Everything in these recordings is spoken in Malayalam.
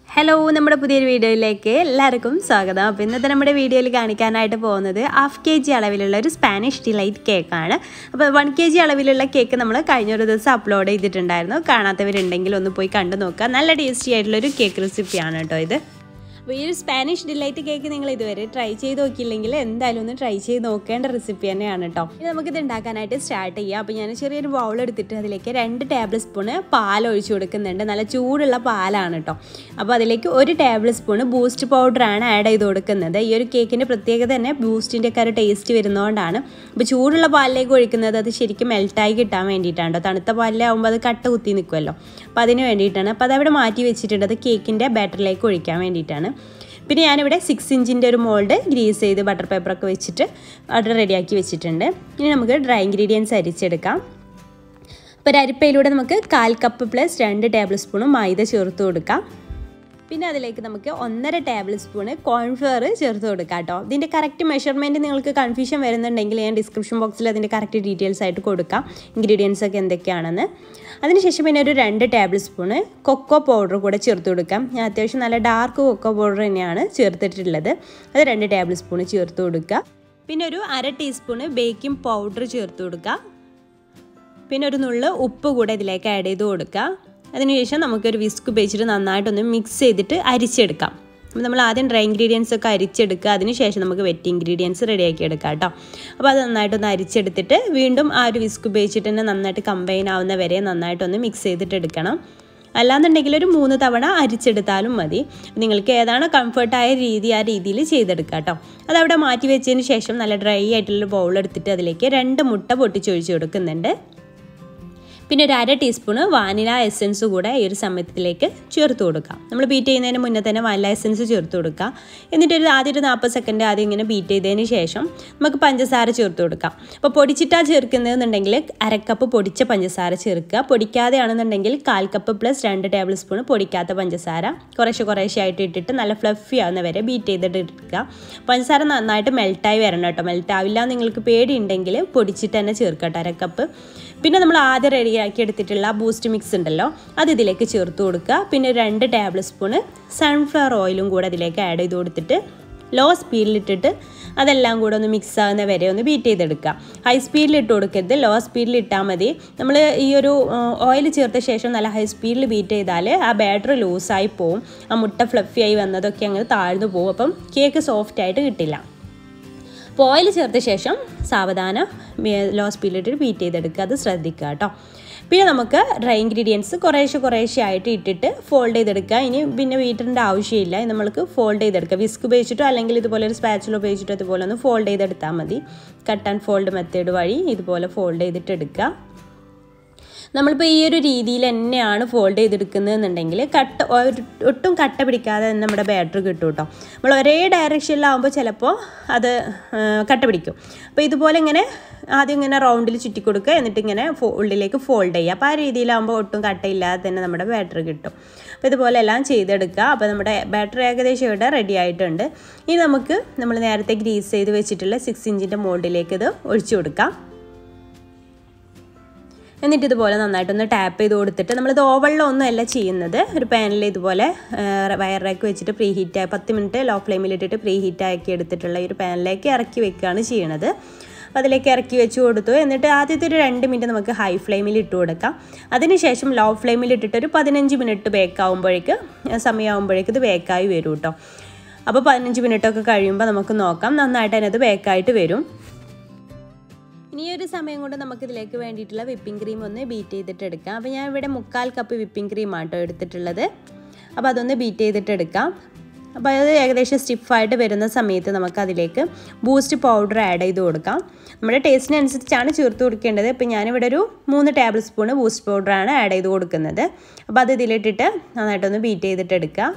ഹലോ നമ്മുടെ പുതിയൊരു വീഡിയോയിലേക്ക് എല്ലാവർക്കും സ്വാഗതം അപ്പോൾ ഇന്നത്തെ നമ്മുടെ വീഡിയോയിൽ കാണിക്കാനായിട്ട് പോകുന്നത് ഹാഫ് കെ ജി അളവിലുള്ള ഒരു സ്പാനിഷ് ഡിലൈറ്റ് കേക്കാണ് അപ്പോൾ വൺ കെ ജി അളവിലുള്ള കേക്ക് നമ്മൾ കഴിഞ്ഞൊരു ദിവസം അപ്ലോഡ് ചെയ്തിട്ടുണ്ടായിരുന്നു കാണാത്തവരുണ്ടെങ്കിൽ ഒന്ന് പോയി കണ്ടു നോക്കുക നല്ല ടേസ്റ്റി ആയിട്ടുള്ളൊരു കേക്ക് റെസിപ്പിയാണ് കേട്ടോ ഇത് അപ്പോൾ ഈ ഒരു സ്പാനിഷ് ഡിലൈറ്റ് കേക്ക് നിങ്ങൾ ഇതുവരെ ട്രൈ ചെയ്ത് നോക്കിയില്ലെങ്കിൽ എന്തായാലും ഒന്ന് ട്രൈ ചെയ്ത് നോക്കേണ്ട റെസിപ്പി തന്നെയാണ് കേട്ടോ ഇനി നമുക്കിത് ഉണ്ടാക്കാനായിട്ട് സ്റ്റാർട്ട് ചെയ്യാം അപ്പോൾ ഞാൻ ചെറിയൊരു ബൗൾ എടുത്തിട്ട് അതിലേക്ക് രണ്ട് ടേബിൾ സ്പൂണ് പാൽ ഒഴിച്ചു കൊടുക്കുന്നുണ്ട് നല്ല ചൂടുള്ള പാലാണ് കേട്ടോ അപ്പോൾ അതിലേക്ക് ഒരു ടേബിൾ സ്പൂണ് ബൂസ്റ്റ് പൗഡറാണ് ആഡ് ചെയ്ത് കൊടുക്കുന്നത് ഈ ഒരു കേക്കിൻ്റെ പ്രത്യേകത തന്നെ ബൂസ്റ്റിൻ്റെ ഒക്കെ ഒരു ടേസ്റ്റ് വരുന്നതുകൊണ്ടാണ് അപ്പോൾ ചൂടുള്ള പാലിലേക്ക് ഒഴിക്കുന്നത് അത് ശരിക്കും മെൽട്ടായി കിട്ടാൻ വേണ്ടിയിട്ടാണ് കേട്ടോ തണുത്ത പാലിലാവുമ്പോൾ അത് കട്ട കുത്തി നിൽക്കുമല്ലോ അപ്പോൾ അതിന് വേണ്ടിയിട്ടാണ് അപ്പോൾ അതവിടെ മാറ്റി വെച്ചിട്ടുണ്ട് അത് കേക്കിൻ്റെ ബാറ്ററിലേക്ക് ഒഴിക്കാൻ വേണ്ടിയിട്ടാണ് പിന്നെ ഞാനിവിടെ സിക്സ് ഇഞ്ചിൻ്റെ ഒരു മോൾഡ് ഗ്രീസ് ചെയ്ത് ബട്ടർ പേപ്പറൊക്കെ വെച്ചിട്ട് അവിടെ റെഡിയാക്കി വെച്ചിട്ടുണ്ട് ഇനി നമുക്ക് ഡ്രൈ ഇൻഗ്രീഡിയൻസ് അരിച്ചെടുക്കാം അപ്പോൾ ഒരു അരിപ്പയിലൂടെ നമുക്ക് കാൽ കപ്പ് പ്ലസ് രണ്ട് ടേബിൾ സ്പൂണും മൈദ ചേർത്ത് കൊടുക്കാം പിന്നെ അതിലേക്ക് നമുക്ക് ഒന്നര ടേബിൾ സ്പൂണ് കോൺഫ്ലവർ ചേർത്ത് കൊടുക്കാം കേട്ടോ ഇതിൻ്റെ കറക്റ്റ് മെഷർമെൻറ്റ് നിങ്ങൾക്ക് കൺഫ്യൂഷൻ വരുന്നുണ്ടെങ്കിൽ ഞാൻ ഡിസ്ക്രിപ്ഷൻ ബോക്സിൽ അതിൻ്റെ കറക്റ്റ് ഡീറ്റെയിൽസ് ആയിട്ട് കൊടുക്കാം ഇൻഗ്രീഡിയൻസ് ഒക്കെ എന്തൊക്കെയാണെന്ന് അതിനുശേഷം പിന്നെ ഒരു രണ്ട് ടേബിൾ സ്പൂണ് കൊക്കോ പൗഡർ കൂടെ ചേർത്ത് കൊടുക്കാം ഞാൻ അത്യാവശ്യം നല്ല ഡാർക്ക് കൊക്കോ പൗഡർ തന്നെയാണ് ചേർത്തിട്ടുള്ളത് അത് രണ്ട് ടേബിൾ സ്പൂണ് ചേർത്ത് കൊടുക്കുക പിന്നെ ഒരു അര ടീസ്പൂണ് ബേക്കിംഗ് പൗഡർ ചേർത്ത് കൊടുക്കുക പിന്നെ ഒരു നുള്ള് ഉപ്പ് കൂടെ ഇതിലേക്ക് ആഡ് ചെയ്ത് കൊടുക്കുക അതിനുശേഷം നമുക്കൊരു വിസ്ക് ഉപയോഗിച്ചിട്ട് നന്നായിട്ടൊന്ന് മിക്സ് ചെയ്തിട്ട് അരിച്ചെടുക്കാം അപ്പോൾ നമ്മൾ ആദ്യം ഡ്രൈ ഇൻഗ്രീഡിയൻസ് ഒക്കെ അരിച്ചെടുക്കുക അതിനുശേഷം നമുക്ക് വെറ്റ് ഇൻഗ്രീഡിയൻസ് റെഡിയാക്കി എടുക്കാം കേട്ടോ അപ്പോൾ അത് നന്നായിട്ടൊന്ന് അരിച്ചെടുത്തിട്ട് വീണ്ടും ആ ഒരു വിസ്ക് ഉപയോഗിച്ചിട്ട് തന്നെ നന്നായിട്ട് കമ്പൈൻ ആവുന്ന വരെ നന്നായിട്ടൊന്ന് മിക്സ് ചെയ്തിട്ട് എടുക്കണം അല്ലാന്നുണ്ടെങ്കിൽ ഒരു മൂന്ന് തവണ അരിച്ചെടുത്താലും മതി നിങ്ങൾക്ക് ഏതാണ് കംഫർട്ടായ രീതി ആ രീതിയിൽ ചെയ്തെടുക്കുക കേട്ടോ അതവിടെ മാറ്റി വെച്ചതിന് ശേഷം നല്ല ഡ്രൈ ആയിട്ടുള്ളൊരു ബൗൾ എടുത്തിട്ട് അതിലേക്ക് രണ്ട് മുട്ട പൊട്ടിച്ചൊഴിച്ച് കൊടുക്കുന്നുണ്ട് പിന്നെ ഒരു അര ടീസ്പൂണ് വാനില എസൻസ് കൂടെ ഈ ഒരു സമയത്തിലേക്ക് ചേർത്ത് കൊടുക്കാം നമ്മൾ ബീറ്റ് ചെയ്യുന്നതിന് മുന്നേ തന്നെ വാനില എസൻസ് ചേർത്ത് കൊടുക്കുക എന്നിട്ട് ഒരു ആദ്യം ഒരു നാൽപ്പത് സെക്കൻഡ് ആദ്യം ഇങ്ങനെ ബീറ്റ് ചെയ്തതിന് ശേഷം നമുക്ക് പഞ്ചസാര ചേർത്ത് കൊടുക്കാം അപ്പോൾ പൊടിച്ചിട്ടാ ചേർക്കുന്നതെന്നുണ്ടെങ്കിൽ അരക്കപ്പ് പൊടിച്ച പഞ്ചസാര ചേർക്കുക പൊടിക്കാതെയാണെന്നുണ്ടെങ്കിൽ കാൽ കപ്പ് പ്ലസ് രണ്ട് ടേബിൾ സ്പൂൺ പൊടിക്കാത്ത പഞ്ചസാര കുറേശ്ശെ കുറേശ്ശെ ആയിട്ട് ഇട്ടിട്ട് നല്ല ഫ്ലഫി ആവുന്ന വരെ ബീറ്റ് ചെയ്തിട്ട് എടുക്കുക പഞ്ചസാര നന്നായിട്ട് മെൽട്ടായി വരണം കേട്ടോ മെൽറ്റ് ആവില്ല നിങ്ങൾക്ക് പേടിയുണ്ടെങ്കിൽ പൊടിച്ചിട്ട് തന്നെ ചേർക്കട്ടെ അരക്കപ്പ് പിന്നെ നമ്മൾ ആദ്യം റെഡിയാക്കി എടുത്തിട്ടുള്ള ബൂസ്റ്റ് മിക്സ് ഉണ്ടല്ലോ അത് ഇതിലേക്ക് ചേർത്ത് കൊടുക്കുക പിന്നെ രണ്ട് ടേബിൾ സ്പൂണ് സൺഫ്ലവർ ഓയിലും കൂടെ അതിലേക്ക് ആഡ് ചെയ്ത് കൊടുത്തിട്ട് ലോ സ്പീഡിലിട്ടിട്ട് അതെല്ലാം കൂടെ ഒന്ന് മിക്സ് ആകുന്ന വരെ ഒന്ന് ബീറ്റ് ചെയ്തെടുക്കുക ഹൈ സ്പീഡിൽ ഇട്ട് കൊടുക്കരുത് ലോ സ്പീഡിൽ ഇട്ടാൽ മതി നമ്മൾ ഈ ഒരു ഓയിൽ ചേർത്ത ശേഷം നല്ല ഹൈ സ്പീഡിൽ ബീറ്റ് ചെയ്താൽ ആ ബാറ്റർ ലൂസായി പോവും ആ മുട്ട ഫ്ലഫി ആയി വന്നതൊക്കെ അങ്ങ് താഴ്ന്നു പോകും അപ്പം കേക്ക് സോഫ്റ്റ് ആയിട്ട് കിട്ടില്ല അപ്പോൾ ഓയിൽ ചേർത്ത ശേഷം സാവധാനം ലോ സ്പീഡിലിട്ട് ബീറ്റ് ചെയ്തെടുക്കുക അത് ശ്രദ്ധിക്കുക കേട്ടോ പിന്നെ നമുക്ക് ഡ്രൈ ഇൻഗ്രീഡിയൻസ് കുറേശ്ശെ കുറേശ്ശെ ആയിട്ട് ഇട്ടിട്ട് ഫോൾഡ് ചെയ്തെടുക്കുക ഇനി പിന്നെ വീട്ടിൻ്റെ ആവശ്യമില്ല നമ്മൾക്ക് ഫോൾഡ് ചെയ്തെടുക്കുക വിസ്ക് ഉപയോഗിച്ചിട്ടോ അല്ലെങ്കിൽ ഇതുപോലെ ഒരു സ്പാച്ചിൽ ഉപയോഗിച്ചിട്ടോ ഇതുപോലെ ഒന്ന് ഫോൾഡ് ചെയ്തെടുത്താൽ മതി കട്ട് ആൻഡ് ഫോൾഡ് മെത്തേഡ് വഴി ഇതുപോലെ ഫോൾഡ് ചെയ്തിട്ട് എടുക്കുക നമ്മളിപ്പോൾ ഈ ഒരു രീതിയിൽ തന്നെയാണ് ഫോൾഡ് ചെയ്തെടുക്കുന്നതെന്നുണ്ടെങ്കിൽ കട്ട ഒട്ടും കട്ട പിടിക്കാതെ തന്നെ നമ്മുടെ ബാറ്റർ കിട്ടും കേട്ടോ നമ്മൾ ഒരേ ഡയറക്ഷനിലാവുമ്പോൾ ചിലപ്പോൾ അത് കട്ട പിടിക്കും അപ്പോൾ ഇതുപോലെ ഇങ്ങനെ ആദ്യം ഇങ്ങനെ റൗണ്ടിൽ ചുറ്റി കൊടുക്കുക എന്നിട്ട് ഇങ്ങനെ ഉള്ളിലേക്ക് ഫോൾഡ് ചെയ്യുക അപ്പോൾ ആ രീതിയിലാവുമ്പോൾ ഒട്ടും കട്ടയില്ലാതെ തന്നെ നമ്മുടെ ബാറ്റർ കിട്ടും അപ്പോൾ ഇതുപോലെ എല്ലാം ചെയ്തെടുക്കുക അപ്പോൾ നമ്മുടെ ബാറ്റർ ഏകദേശം ഇവിടെ റെഡി ആയിട്ടുണ്ട് ഇനി നമുക്ക് നമ്മൾ നേരത്തെ ഗ്രീസ് ചെയ്ത് വെച്ചിട്ടുള്ള സിക്സ് ഇഞ്ചിൻ്റെ മോൾഡിലേക്ക് ഇത് ഒഴിച്ചു കൊടുക്കാം എന്നിട്ട് ഇതുപോലെ നന്നായിട്ടൊന്ന് ടാപ്പ് ചെയ്ത് കൊടുത്തിട്ട് നമ്മളിത് ഓവളിലൊന്നും അല്ല ചെയ്യുന്നത് ഒരു പാനിൽ ഇതുപോലെ വയറിലേക്ക് വെച്ചിട്ട് പ്രീ ഹീറ്റ് പത്ത് മിനിറ്റ് ലോ ഫ്ലെയിമിൽ ഇട്ടിട്ട് പ്രീ ഹീറ്റ് ആക്കി എടുത്തിട്ടുള്ള ഈ ഒരു പാനിലേക്ക് ഇറക്കി വെക്കുകയാണ് ചെയ്യണത് അപ്പോൾ അതിലേക്ക് ഇറക്കി വെച്ച് കൊടുത്തു എന്നിട്ട് ആദ്യത്തെ ഒരു രണ്ട് മിനിറ്റ് നമുക്ക് ഹൈ ഫ്ലെയിമിൽ ഇട്ട് കൊടുക്കാം അതിനുശേഷം ലോ ഫ്ലെയിമിൽ ഇട്ടിട്ട് ഒരു പതിനഞ്ച് മിനിറ്റ് ബേക്ക് ആകുമ്പോഴേക്ക് സമയമാകുമ്പോഴേക്ക് ഇത് ബേക്കായി വരും കേട്ടോ അപ്പോൾ പതിനഞ്ച് മിനിറ്റൊക്കെ കഴിയുമ്പോൾ നമുക്ക് നോക്കാം നന്നായിട്ട് അതിനകത്ത് ബേക്കായിട്ട് വരും ഇനി ഒരു സമയം കൊണ്ട് നമുക്ക് ഇതിലേക്ക് വേണ്ടിയിട്ടുള്ള വിപ്പിംഗ് ക്രീം ഒന്ന് ബീറ്റ് ചെയ്തിട്ട് എടുക്കാം അപ്പോൾ ഞാൻ ഇവിടെ മുക്കാൽ കപ്പ് വിപ്പിംഗ് ക്രീം ആട്ടോ എടുത്തിട്ടുള്ളത് അപ്പോൾ അതൊന്ന് ബീറ്റ് ചെയ്തിട്ട് എടുക്കാം അപ്പോൾ അത് ഏകദേശം സ്റ്റിഫായിട്ട് വരുന്ന സമയത്ത് നമുക്ക് അതിലേക്ക് ബൂസ്റ്റ് പൗഡർ ആഡ് ചെയ്ത് കൊടുക്കാം നമ്മുടെ ടേസ്റ്റിനനുസരിച്ചാണ് ചേർത്ത് കൊടുക്കേണ്ടത് ഇപ്പോൾ ഞാനിവിടെ ഒരു മൂന്ന് ടേബിൾ സ്പൂൺ ബൂസ്റ്റ് പൗഡറാണ് ആഡ് ചെയ്ത് കൊടുക്കുന്നത് അപ്പോൾ അത് ഇതിലിട്ടിട്ട് നന്നായിട്ടൊന്ന് ബീറ്റ് ചെയ്തിട്ട് എടുക്കുക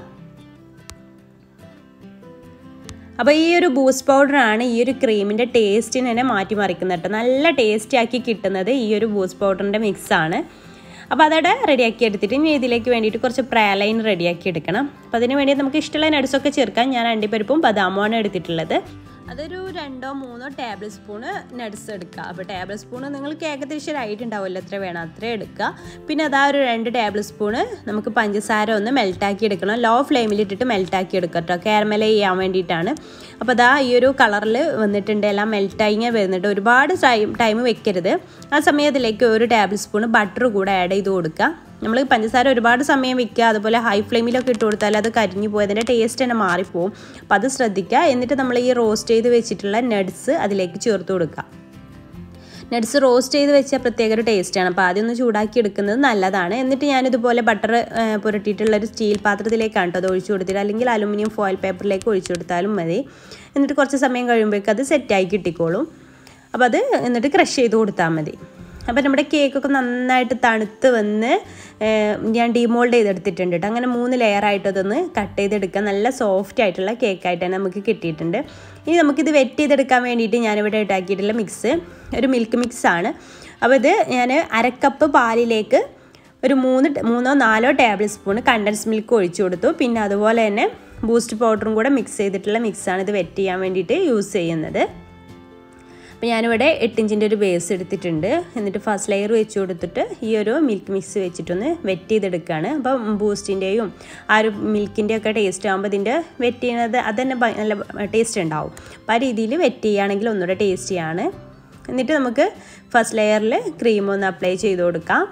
അപ്പോൾ ഈ ഒരു ബൂസ്റ്റ് പൗഡറാണ് ഈ ഒരു ക്രീമിൻ്റെ ടേസ്റ്റിന് തന്നെ മാറ്റിമറിക്കുന്നത് കേട്ടോ നല്ല ടേസ്റ്റി ആക്കി കിട്ടുന്നത് ഈ ഒരു ബൂസ്റ്റ് പൗഡറിൻ്റെ മിക്സാണ് അപ്പോൾ അതവിടെ റെഡിയാക്കി എടുത്തിട്ട് ഇനി ഇതിലേക്ക് വേണ്ടിയിട്ട് കുറച്ച് പ്രാലൈൻ റെഡിയാക്കി എടുക്കണം അപ്പോൾ അതിന് വേണ്ടി നമുക്ക് ഇഷ്ടമുള്ള നട്സൊക്കെ ചേർക്കാൻ ഞാൻ അണ്ടിപ്പരിപ്പും ബദാമുമാണ് എടുത്തിട്ടുള്ളത് അതൊരു രണ്ടോ മൂന്നോ ടേബിൾ സ്പൂണ് നട്ട്സ് എടുക്കുക അപ്പോൾ ടേബിൾ സ്പൂണ് നിങ്ങൾക്ക് ഏകദേശം ഒരു ഐഡിയ ഉണ്ടാവുമല്ലോ എത്ര വേണം അത്ര എടുക്കുക പിന്നെ അതാ ഒരു രണ്ട് ടേബിൾ സ്പൂണ് നമുക്ക് പഞ്ചസാര ഒന്ന് മെൽട്ടാക്കി എടുക്കണം ലോ ഫ്ലെയിമിൽ ഇട്ടിട്ട് മെൽട്ടാക്കി എടുക്കുക കേട്ടോ കാരമല ചെയ്യാൻ വേണ്ടിയിട്ടാണ് അപ്പോൾ അതാ ഈ ഒരു കളറിൽ വന്നിട്ടുണ്ട് എല്ലാം മെൽട്ടായി വരുന്നുണ്ട് ഒരുപാട് ടൈം ടൈം വെക്കരുത് ആ സമയത്തിലേക്ക് ഒരു ടേബിൾ സ്പൂണ് ബട്ടർ കൂടെ ആഡ് ചെയ്ത് കൊടുക്കുക നമ്മൾ പഞ്ചസാര ഒരുപാട് സമയം വെക്കുക അതുപോലെ ഹൈ ഫ്ലെയിമിലൊക്കെ ഇട്ട് കൊടുത്താൽ അത് കരിഞ്ഞു പോയി അതിൻ്റെ ടേസ്റ്റ് തന്നെ മാറിപ്പോവും അപ്പോൾ അത് ശ്രദ്ധിക്കുക എന്നിട്ട് നമ്മൾ ഈ റോസ്റ്റ് ചെയ്ത് വെച്ചിട്ടുള്ള നട്ട്സ് അതിലേക്ക് ചേർത്ത് കൊടുക്കുക നട്ട്സ് റോസ്റ്റ് ചെയ്ത് വെച്ച പ്രത്യേക ഒരു ടേസ്റ്റാണ് അപ്പോൾ ആദ്യം ഒന്ന് ചൂടാക്കി എടുക്കുന്നത് നല്ലതാണ് എന്നിട്ട് ഞാനിതുപോലെ ബട്ടർ പുരട്ടിയിട്ടുള്ള ഒരു സ്റ്റീൽ പാത്രത്തിലേക്കാണ് കേട്ടോ അത് ഒഴിച്ചു കൊടുത്തിട്ട് അല്ലെങ്കിൽ അലുമിനിയം ഫോയിൽ പേപ്പറിലേക്ക് ഒഴിച്ചു കൊടുത്താലും മതി എന്നിട്ട് കുറച്ച് സമയം കഴിയുമ്പോഴേക്കും അത് സെറ്റായി കിട്ടിക്കോളും അപ്പോൾ അത് എന്നിട്ട് ക്രഷ് ചെയ്ത് കൊടുത്താൽ മതി അപ്പോൾ നമ്മുടെ കേക്കൊക്കെ നന്നായിട്ട് തണുത്ത് വന്ന് ഞാൻ ഡിമോൾഡ് ചെയ്തെടുത്തിട്ടുണ്ട് കേട്ടോ അങ്ങനെ മൂന്ന് ലെയറായിട്ട് അതൊന്ന് കട്ട് ചെയ്തെടുക്കുക നല്ല സോഫ്റ്റ് ആയിട്ടുള്ള കേക്കായിട്ട് തന്നെ നമുക്ക് കിട്ടിയിട്ടുണ്ട് ഇനി നമുക്കിത് വെറ്റ് ചെയ്തെടുക്കാൻ വേണ്ടിയിട്ട് ഞാനിവിടെ ഉണ്ടാക്കിയിട്ടുള്ള മിക്സ് ഒരു മിൽക്ക് മിക്സ് ആണ് അപ്പോൾ ഇത് ഞാൻ അരക്കപ്പ് പാലിലേക്ക് ഒരു മൂന്ന് മൂന്നോ നാലോ ടേബിൾ സ്പൂൺ കണ്ടൻസ് മിൽക്ക് ഒഴിച്ചു കൊടുത്തു പിന്നെ അതുപോലെ തന്നെ ബൂസ്റ്റ് പൗഡറും കൂടെ മിക്സ് ചെയ്തിട്ടുള്ള മിക്സാണ് ഇത് വെറ്റ് ചെയ്യാൻ വേണ്ടിയിട്ട് യൂസ് ചെയ്യുന്നത് അപ്പോൾ ഞാനിവിടെ എട്ടിഞ്ചിൻ്റെ ഒരു ബേസ് എടുത്തിട്ടുണ്ട് എന്നിട്ട് ഫസ്റ്റ് ലെയർ വെച്ച് കൊടുത്തിട്ട് ഈ ഒരു മിൽക്ക് മിക്സ് വെച്ചിട്ടൊന്ന് വെറ്റ് ചെയ്തെടുക്കുകയാണ് അപ്പം ബൂസ്റ്റിൻ്റെയും ആ ഒരു മിൽക്കിൻ്റെ ഒക്കെ ടേസ്റ്റ് ആകുമ്പോൾ ഇതിൻ്റെ വെറ്റ് ചെയ്യുന്നത് അത് തന്നെ നല്ല ടേസ്റ്റ് ഉണ്ടാവും അപ്പോൾ ആ രീതിയിൽ വെറ്റ് ചെയ്യുകയാണെങ്കിൽ ഒന്നുകൂടെ ടേസ്റ്റിയാണ് എന്നിട്ട് നമുക്ക് ഫസ്റ്റ് ലെയറിൽ ക്രീം ഒന്ന് അപ്ലൈ ചെയ്ത് കൊടുക്കാം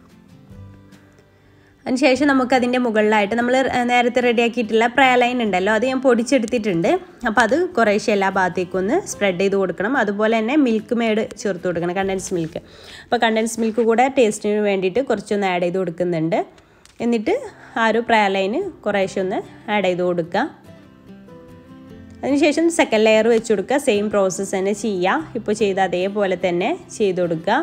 അതിനുശേഷം നമുക്ക് അതിൻ്റെ മുകളിലായിട്ട് നമ്മൾ നേരത്തെ റെഡിയാക്കിയിട്ടുള്ള പ്രയലൈൻ ഉണ്ടല്ലോ അത് ഞാൻ പൊടിച്ചെടുത്തിട്ടുണ്ട് അപ്പോൾ അത് കുറേശ്ശെ എല്ലാ ഭാഗത്തേക്കും ഒന്ന് സ്പ്രെഡ് ചെയ്ത് കൊടുക്കണം അതുപോലെ തന്നെ മിൽക്ക് മേഡ് ചേർത്ത് കൊടുക്കണം കണ്ടൻസ് മിൽക്ക് അപ്പോൾ കണ്ടൻസ് മിൽക്ക് കൂടെ ടേസ്റ്റിന് വേണ്ടിയിട്ട് കുറച്ചൊന്ന് ആഡ് ചെയ്ത് കൊടുക്കുന്നുണ്ട് എന്നിട്ട് ആ ഒരു പ്രയലൈന് കുറേശ്ശെ ഒന്ന് ആഡ് ചെയ്ത് കൊടുക്കുക അതിനുശേഷം സെക്കൻഡ് ലെയർ വെച്ച് കൊടുക്കുക സെയിം പ്രോസസ്സ് തന്നെ ചെയ്യുക ഇപ്പോൾ ചെയ്ത അതേപോലെ തന്നെ ചെയ്ത് കൊടുക്കുക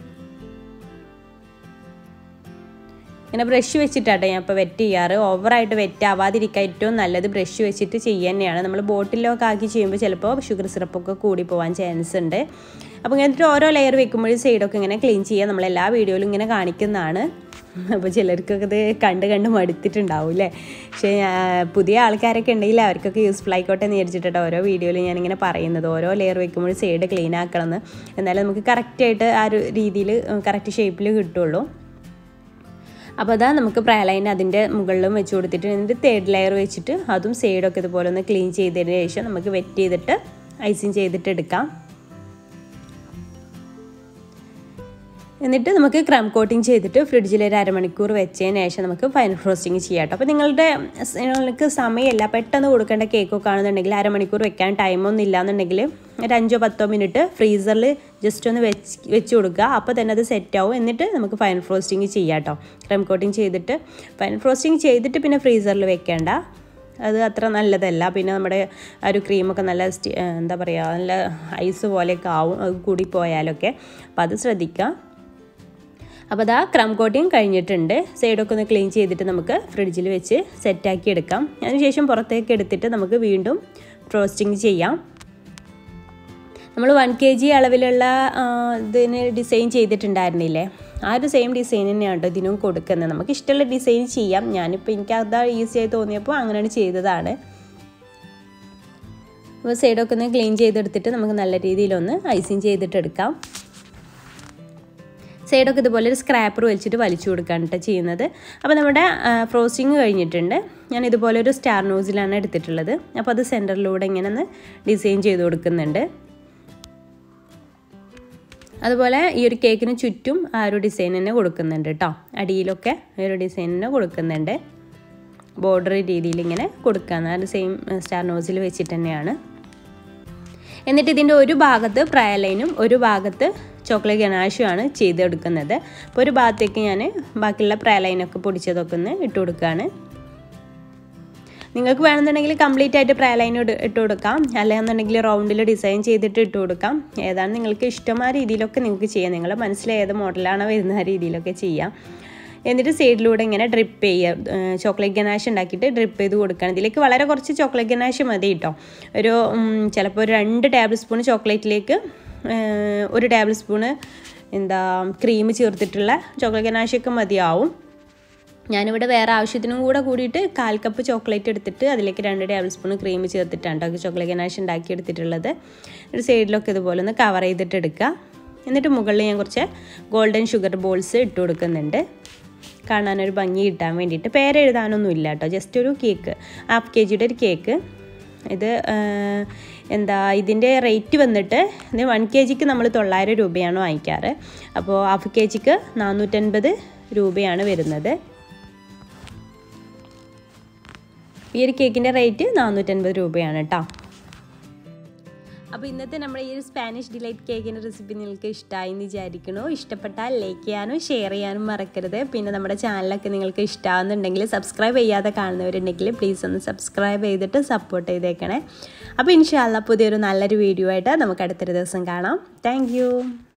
ഇങ്ങനെ ബ്രഷ് വെച്ചിട്ടാട്ടോ ഞാൻ ഇപ്പോൾ വെറ്റ് ചെയ്യാറ് ഓവറായിട്ട് വെറ്റ് ആവാതിരിക്കാൻ ഏറ്റവും നല്ലത് ബ്രഷ് വെച്ചിട്ട് ചെയ്യുക തന്നെയാണ് നമ്മൾ ബോട്ടിലൊക്കെ ആക്കി ചെയ്യുമ്പോൾ ചിലപ്പോൾ ഷുഗർ സിറപ്പൊക്കെ കൂടി പോകാൻ ചാൻസ് ഉണ്ട് അപ്പോൾ ഇങ്ങനത്തെ ഓരോ ലെയർ വെക്കുമ്പോഴും സൈഡൊക്കെ ഇങ്ങനെ ക്ലീൻ ചെയ്യുക നമ്മൾ എല്ലാ വീഡിയോയിലും ഇങ്ങനെ കാണിക്കുന്നതാണ് അപ്പോൾ ചിലർക്കൊക്കെ ഇത് കണ്ട് കണ്ട് മടുത്തിട്ടുണ്ടാവും അല്ലേ പക്ഷേ പുതിയ ആൾക്കാരൊക്കെ ഉണ്ടെങ്കിൽ അവർക്കൊക്കെ യൂസ്ഫുൾ ആയിക്കോട്ടെ എന്ന് വിചാരിച്ചിട്ടോ ഓരോ വീഡിയോയിൽ ഞാനിങ്ങനെ പറയുന്നത് ഓരോ ലെയർ വെക്കുമ്പോഴും സൈഡ് ക്ലീൻ ആക്കണമെന്ന് എന്നാലും നമുക്ക് കറക്റ്റായിട്ട് ആ ഒരു രീതിയിൽ കറക്റ്റ് ഷേപ്പിൽ കിട്ടുള്ളൂ അപ്പോൾ അതാ നമുക്ക് പ്രയലൈൻ അതിൻ്റെ മുകളിലും വെച്ച് കൊടുത്തിട്ട് എന്നിട്ട് തേർഡ് ലെയർ വെച്ചിട്ട് അതും സൈഡൊക്കെ ഇതുപോലെ ഒന്ന് ക്ലീൻ ചെയ്തതിന് ശേഷം നമുക്ക് വെറ്റ് ചെയ്തിട്ട് ഐസിങ് ചെയ്തിട്ട് എടുക്കാം എന്നിട്ട് നമുക്ക് ക്രം കോട്ടിങ് ചെയ്തിട്ട് ഫ്രിഡ്ജിൽ ഒരു അരമണിക്കൂർ വെച്ചതിന് ശേഷം നമുക്ക് ഫൈനൽ ഫ്രോസ്റ്റിംഗ് ചെയ്യാം കേട്ടോ അപ്പോൾ നിങ്ങളുടെ നിങ്ങൾക്ക് സമയമില്ല പെട്ടെന്ന് കൊടുക്കേണ്ട കേക്കൊക്കെ ആണെന്നുണ്ടെങ്കിൽ അരമണിക്കൂർ വെക്കാൻ ടൈമൊന്നും ഇല്ലാന്നുണ്ടെങ്കിൽ ഒരു അഞ്ചോ പത്തോ മിനിറ്റ് ഫ്രീസറിൽ ജസ്റ്റ് ഒന്ന് വെച്ച് വെച്ച് കൊടുക്കുക അപ്പോൾ തന്നെ അത് സെറ്റ് ആവും എന്നിട്ട് നമുക്ക് ഫൈനൽ ഫ്രോസ്റ്റിംഗ് ചെയ്യാം കേട്ടോ ക്രം കോട്ടിങ് ചെയ്തിട്ട് ഫൈനൽ ഫ്രോസ്റ്റിംഗ് ചെയ്തിട്ട് പിന്നെ ഫ്രീസറിൽ വെക്കേണ്ട അത് അത്ര നല്ലതല്ല പിന്നെ നമ്മുടെ ആ ഒരു ക്രീമൊക്കെ നല്ല എന്താ പറയുക നല്ല ഐസ് പോലെയൊക്കെ ആവും അത് കൂടി പോയാലൊക്കെ അപ്പോൾ അത് ശ്രദ്ധിക്കുക അപ്പോൾ അതാ ക്രം കോട്ടിങ് കഴിഞ്ഞിട്ടുണ്ട് സൈഡൊക്കെ ഒന്ന് ക്ലീൻ ചെയ്തിട്ട് നമുക്ക് ഫ്രിഡ്ജിൽ വെച്ച് സെറ്റാക്കി എടുക്കാം അതിനുശേഷം പുറത്തേക്ക് എടുത്തിട്ട് നമുക്ക് വീണ്ടും ഫ്രോസ്റ്റിംഗ് ചെയ്യാം നമ്മൾ വൺ കെ ജി അളവിലുള്ള ഇതിന് ഡിസൈൻ ചെയ്തിട്ടുണ്ടായിരുന്നില്ലേ ആ ഒരു സെയിം ഡിസൈൻ തന്നെയാണ് കേട്ടോ ഇതിനും കൊടുക്കുന്നത് നമുക്ക് ഇഷ്ടമുള്ള ഡിസൈൻ ചെയ്യാം ഞാനിപ്പോൾ എനിക്ക് അതാ ഈസി ആയി തോന്നിയപ്പോൾ അങ്ങനെയാണ് ചെയ്തതാണ് അപ്പോൾ സൈഡൊക്കെ ഒന്ന് ക്ലീൻ ചെയ്തെടുത്തിട്ട് നമുക്ക് നല്ല രീതിയിലൊന്ന് ഐസിങ് ചെയ്തിട്ടെടുക്കാം സൈഡൊക്കെ ഇതുപോലെ ഒരു സ്ക്രാപ്പർ വലിച്ചിട്ട് വലിച്ചു കൊടുക്കുകയാണ് കേട്ടോ ചെയ്യുന്നത് അപ്പോൾ നമ്മുടെ ഫ്രോസ്റ്റിങ് കഴിഞ്ഞിട്ടുണ്ട് ഞാൻ ഇതുപോലെ ഒരു സ്റ്റാർ നോസിലാണ് എടുത്തിട്ടുള്ളത് അപ്പോൾ അത് സെൻറ്ററിലൂടെ ഇങ്ങനെ ഒന്ന് ഡിസൈൻ ചെയ്ത് കൊടുക്കുന്നുണ്ട് അതുപോലെ ഈ ഒരു കേക്കിന് ചുറ്റും ആ ഒരു ഡിസൈൻ തന്നെ കൊടുക്കുന്നുണ്ട് കേട്ടോ അടിയിലൊക്കെ ഈ ഒരു ഡിസൈൻ തന്നെ കൊടുക്കുന്നുണ്ട് ബോർഡർ രീതിയിൽ ഇങ്ങനെ കൊടുക്കുകയാണ് അത് സെയിം സ്റ്റാർ നോസിൽ വെച്ചിട്ട് തന്നെയാണ് എന്നിട്ട് ഇതിൻ്റെ ഒരു ഭാഗത്ത് പ്രയലൈനും ഒരു ഭാഗത്ത് ചോക്ലേറ്റ് ഗനാഷുമാണ് ചെയ്തെടുക്കുന്നത് അപ്പോൾ ഒരു ഭാഗത്തേക്ക് ഞാൻ ബാക്കിയുള്ള പ്രയലൈനൊക്കെ പൊടിച്ചതൊക്കെ ഒന്ന് ഇട്ട് കൊടുക്കുകയാണ് നിങ്ങൾക്ക് വേണമെന്നുണ്ടെങ്കിൽ കംപ്ലീറ്റ് ആയിട്ട് പ്രയലൈൻ ഇട്ട് കൊടുക്കാം അല്ലെന്നുണ്ടെങ്കിൽ റൗണ്ടിൽ ഡിസൈൻ ചെയ്തിട്ട് ഇട്ട് കൊടുക്കാം ഏതാണ് നിങ്ങൾക്ക് ഇഷ്ടമായ രീതിയിലൊക്കെ നിങ്ങൾക്ക് ചെയ്യാം നിങ്ങളുടെ മനസ്സിൽ ഏത് മോഡലാണോ വരുന്ന ആ രീതിയിലൊക്കെ ചെയ്യാം എന്നിട്ട് സൈഡിലൂടെ ഇങ്ങനെ ഡ്രിപ്പ് ചെയ്യുക ചോക്ലേറ്റ് ഗനാഷ് ഉണ്ടാക്കിയിട്ട് ഡ്രിപ്പ് ചെയ്ത് കൊടുക്കുകയാണ് ഇതിലേക്ക് വളരെ കുറച്ച് ചോക്ലേറ്റ് ഗനാഷ് മതി കേട്ടോ ഒരു ചിലപ്പോൾ ഒരു രണ്ട് ടേബിൾ സ്പൂൺ ചോക്ലേറ്റിലേക്ക് ഒരു ടേബിൾ സ്പൂണ് എന്താ ക്രീം ചേർത്തിട്ടുള്ള ചോക്ലേറ്റ് ഗനാഷൊക്കെ മതിയാവും ഞാനിവിടെ വേറെ ആവശ്യത്തിനും കൂടെ കൂടിയിട്ട് കാൽ കപ്പ് ചോക്ലേറ്റ് എടുത്തിട്ട് അതിലേക്ക് രണ്ട് ടേബിൾ സ്പൂൺ ക്രീം ചേർത്തിട്ടാണ് കേട്ടോ ചോക്ലേറ്റ് ഗനാഷ് ഉണ്ടാക്കി എടുത്തിട്ടുള്ളത് ഒരു സൈഡിലൊക്കെ ഇതുപോലെ ഒന്ന് കവർ ചെയ്തിട്ട് എടുക്കുക എന്നിട്ട് മുകളിൽ ഞാൻ കുറച്ച് ഗോൾഡൻ ഷുഗർ ബോൾസ് ഇട്ട് കൊടുക്കുന്നുണ്ട് കാണാനൊരു ഭംഗി കിട്ടാൻ വേണ്ടിയിട്ട് പേരെഴുതാനൊന്നും ഇല്ല കേട്ടോ ജസ്റ്റ് ഒരു കേക്ക് ഹാഫ് കെ ജിയുടെ ഒരു കേക്ക് ഇത് എന്താ ഇതിൻ്റെ റേറ്റ് വന്നിട്ട് ഇത് വൺ കെ ജിക്ക് നമ്മൾ തൊള്ളായിരം രൂപയാണ് വാങ്ങിക്കാറ് അപ്പോൾ ഹാഫ് കെ ജിക്ക് നാനൂറ്റൻപത് രൂപയാണ് വരുന്നത് ഈ ഒരു കേക്കിൻ്റെ റേറ്റ് നാനൂറ്റൻപത് രൂപയാണ് കേട്ടോ അപ്പോൾ ഇന്നത്തെ നമ്മുടെ ഈ ഒരു സ്പാനിഷ് ഡിലൈറ്റ് കേക്കിൻ്റെ റെസിപ്പി നിങ്ങൾക്ക് ഇഷ്ടമായി എന്ന് വിചാരിക്കണോ ഇഷ്ടപ്പെട്ടാൽ ലൈക്ക് ചെയ്യാനും ഷെയർ ചെയ്യാനും മറക്കരുത് പിന്നെ നമ്മുടെ ചാനലൊക്കെ നിങ്ങൾക്ക് ഇഷ്ടമാകുന്നുണ്ടെങ്കിൽ സബ്സ്ക്രൈബ് ചെയ്യാതെ കാണുന്നവരുണ്ടെങ്കിൽ പ്ലീസ് ഒന്ന് സബ്സ്ക്രൈബ് ചെയ്തിട്ട് സപ്പോർട്ട് ചെയ്തേക്കണേ അപ്പോൾ ഇൻഷാല്ല പുതിയൊരു നല്ലൊരു വീഡിയോ ആയിട്ട് നമുക്ക് അടുത്തൊരു ദിവസം കാണാം താങ്ക്